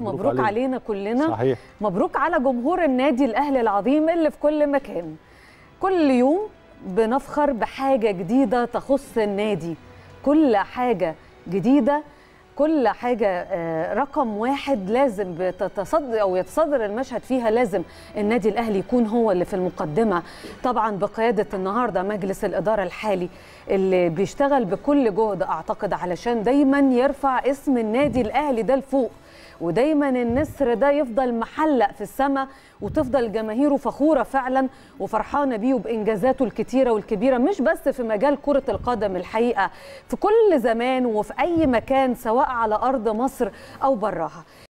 مبروك, مبروك علينا. علينا كلنا صحيح مبروك على جمهور النادي الاهلي العظيم اللي في كل مكان كل يوم بنفخر بحاجه جديده تخص النادي كل حاجه جديده كل حاجة آه، رقم واحد لازم بتتصدر أو يتصدر المشهد فيها لازم النادي الأهلي يكون هو اللي في المقدمة طبعا بقيادة النهاردة مجلس الإدارة الحالي اللي بيشتغل بكل جهد أعتقد علشان دايما يرفع اسم النادي الأهلي ده لفوق ودايما النسر ده يفضل محلق في السماء وتفضل جماهيره فخوره فعلا وفرحانه بيه وبانجازاته الكتيره والكبيره مش بس في مجال كره القدم الحقيقه في كل زمان وفي اي مكان سواء على ارض مصر او براها